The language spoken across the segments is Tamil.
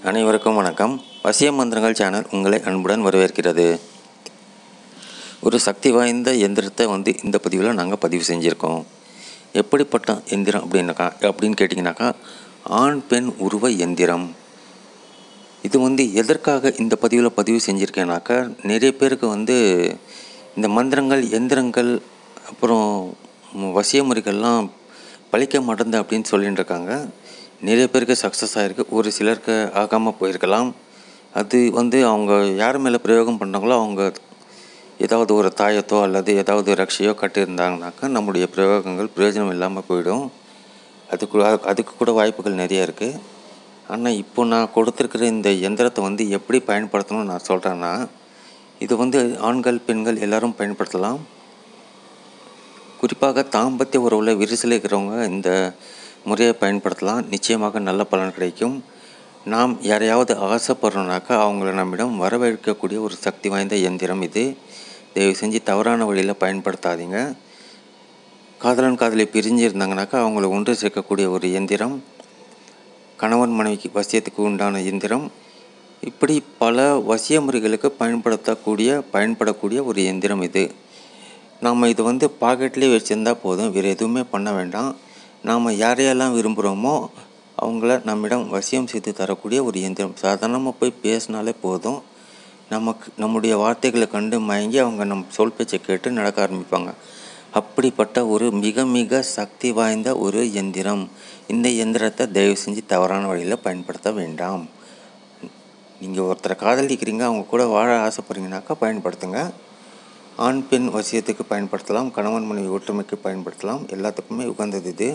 அனைவருக்கும் வணக்கம் வசிய மந்திரங்கள் சேனல் உங்களை அன்புடன் வரவேற்கிறது ஒரு சக்தி வாய்ந்த எந்திரத்தை வந்து இந்த பதிவில் நாங்கள் பதிவு செஞ்சுருக்கோம் எப்படிப்பட்ட எந்திரம் அப்படின்னாக்கா அப்படின்னு கேட்டிங்கனாக்கா ஆண் பெண் உருவ எந்திரம் இது வந்து எதற்காக இந்த பதிவில் பதிவு செஞ்சுருக்கேனாக்கா நிறைய பேருக்கு வந்து இந்த மந்திரங்கள் எந்திரங்கள் அப்புறம் வசிய முறைகள்லாம் பழிக்க மாட்டேங்குது அப்படின்னு சொல்லிட்டு இருக்காங்க நிறைய பேருக்கு சக்ஸஸ் ஆகிருக்கு ஒரு சிலருக்கு ஆகாமல் போயிருக்கலாம் அது வந்து அவங்க யார் மேலே பிரயோகம் பண்ணுறாங்களோ அவங்க ஏதாவது ஒரு தாயத்தோ அல்லது ஏதாவது ரக்ஷையோ கட்டியிருந்தாங்கனாக்கா நம்முடைய பிரயோகங்கள் பிரயோஜனம் இல்லாமல் போயிடும் அதுக்கு அதுக்கு கூட வாய்ப்புகள் நிறைய இருக்குது ஆனால் இப்போ நான் கொடுத்துருக்கிற இந்த எந்திரத்தை வந்து எப்படி பயன்படுத்தணும்னு நான் சொல்கிறேன்னா இது வந்து ஆண்கள் பெண்கள் எல்லாரும் பயன்படுத்தலாம் குறிப்பாக தாம்பத்திய உறவில் விரிசல் இருக்கிறவங்க இந்த முறையை பயன்படுத்தலாம் நிச்சயமாக நல்ல பலன் கிடைக்கும் நாம் யாரையாவது ஆசைப்படுறோம்னாக்கா அவங்கள நம்மிடம் வரவேற்கக்கூடிய ஒரு சக்தி வாய்ந்த எந்திரம் இது தயவு செஞ்சு தவறான வழியில் பயன்படுத்தாதீங்க காதலன் காதலி பிரிஞ்சிருந்தாங்கனாக்கா அவங்கள ஒன்று சேர்க்கக்கூடிய ஒரு எந்திரம் கணவன் மனைவிக்கு வசியத்துக்கு உண்டான எந்திரம் இப்படி பல வசிய முறைகளுக்கு பயன்படுத்தக்கூடிய பயன்படக்கூடிய ஒரு எந்திரம் இது நாம் இது வந்து பாக்கெட்லேயே வச்சுருந்தா போதும் வேறு எதுவுமே பண்ண வேண்டாம் நாம் யாரையெல்லாம் விரும்புகிறோமோ அவங்கள நம்மிடம் வசியம் செய்து தரக்கூடிய ஒரு எந்திரம் சாதாரணமாக போய் பேசினாலே போதும் நமக்கு நம்முடைய வார்த்தைகளை கண்டு மயங்கி அவங்க நம் சொல் பேச்சை கேட்டு நடக்க ஆரம்பிப்பாங்க அப்படிப்பட்ட ஒரு மிக மிக சக்தி வாய்ந்த ஒரு எந்திரம் இந்த எந்திரத்தை தயவு செஞ்சு தவறான வழியில் பயன்படுத்த வேண்டாம் நீங்கள் ஒருத்தரை காதலிக்கிறீங்க அவங்க கூட வாழ ஆசைப்படுறீங்கனாக்கா பயன்படுத்துங்க ஆண் பெண் வசியத்துக்கு பயன்படுத்தலாம் கணவன் மனைவி ஒற்றுமைக்கு பயன்படுத்தலாம் எல்லாத்துக்குமே உகந்தது இது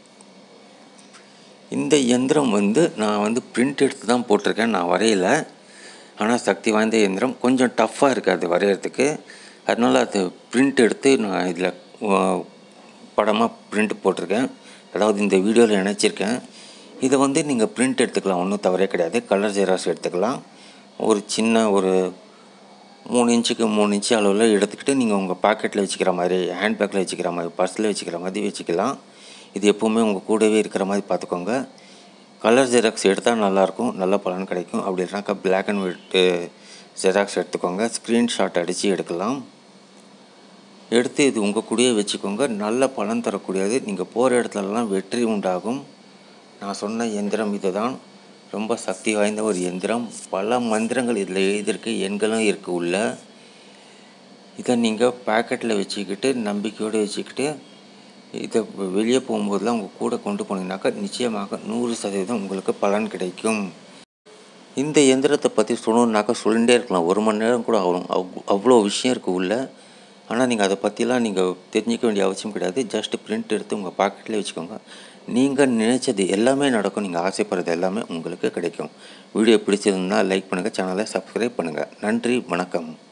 இந்த எந்திரம் வந்து நான் வந்து பிரிண்ட் எடுத்து தான் போட்டிருக்கேன் நான் வரையல ஆனால் சக்தி வாய்ந்த எந்திரம் கொஞ்சம் டஃப்பாக இருக்குது அது வரைகிறதுக்கு அதனால் அது பிரிண்ட் எடுத்து நான் இதில் படமாக பிரிண்ட் போட்டிருக்கேன் அதாவது இந்த வீடியோவில் இணைச்சிருக்கேன் இதை வந்து நீங்கள் பிரிண்ட் எடுத்துக்கலாம் ஒன்றும் தவறே கிடையாது கலர் ஜெராக்ஸ் எடுத்துக்கலாம் ஒரு சின்ன ஒரு மூணு இன்ச்சுக்கு மூணு இன்ச்சு அளவில் எடுத்துக்கிட்டு நீங்கள் உங்கள் பாக்கெட்டில் வச்சுக்கிற மாதிரி ஹேண்ட்பேக்கில் வச்சுக்கிற மாதிரி பர்ஸில் வச்சுக்கிற மாதிரி வச்சுக்கலாம் இது எப்போவுமே உங்கள் கூடவே இருக்கிற மாதிரி பார்த்துக்கோங்க கலர் ஜெராக்ஸ் எடுத்தால் நல்லாயிருக்கும் நல்ல பலன் கிடைக்கும் அப்படி இல்லைனாக்கா பிளாக் அண்ட் ஒயிட்டு ஜெராக்ஸ் எடுத்துக்கோங்க ஸ்க்ரீன்ஷாட் அடித்து எடுக்கலாம் எடுத்து இது உங்கள் கூடயே வச்சுக்கோங்க நல்ல பலன் தரக்கூடியது நீங்கள் போகிற இடத்துலலாம் வெற்றி உண்டாகும் நான் சொன்ன எந்திரம் இதுதான் ரொம்ப சக்தி வாய்ந்த ஒரு எந்திரம் பல மந்திரங்கள் இதில் எழுதியிருக்கு எண்களும் இருக்குது உள்ள இதை நீங்கள் பேக்கெட்டில் வச்சுக்கிட்டு நம்பிக்கையோடு வச்சுக்கிட்டு இதை வெளியே போகும்போதெல்லாம் உங்கள் கூட கொண்டு போனீங்கன்னாக்கா நிச்சயமாக நூறு சதவீதம் உங்களுக்கு பலன் கிடைக்கும் இந்த எந்திரத்தை பற்றி சொல்லணுன்னாக்கா சொல்லிகிட்டே இருக்கலாம் ஒரு மணி நேரம் கூட ஆகும் அவ் அவ்வளோ விஷயம் இருக்குது உள்ள ஆனால் நீங்கள் அதை பற்றிலாம் நீங்கள் தெரிஞ்சிக்க வேண்டிய அவசியம் கிடையாது ஜஸ்ட் பிரிண்ட் எடுத்து உங்கள் பாக்கெட்லேயே வச்சுக்கோங்க நீங்கள் நினைச்சது எல்லாமே நடக்கும் நீங்கள் ஆசைப்படுறது எல்லாமே உங்களுக்கு கிடைக்கும் வீடியோ பிடிச்சிருந்தால் லைக் பண்ணுங்கள் சேனலை சப்ஸ்கிரைப் பண்ணுங்கள் நன்றி வணக்கம்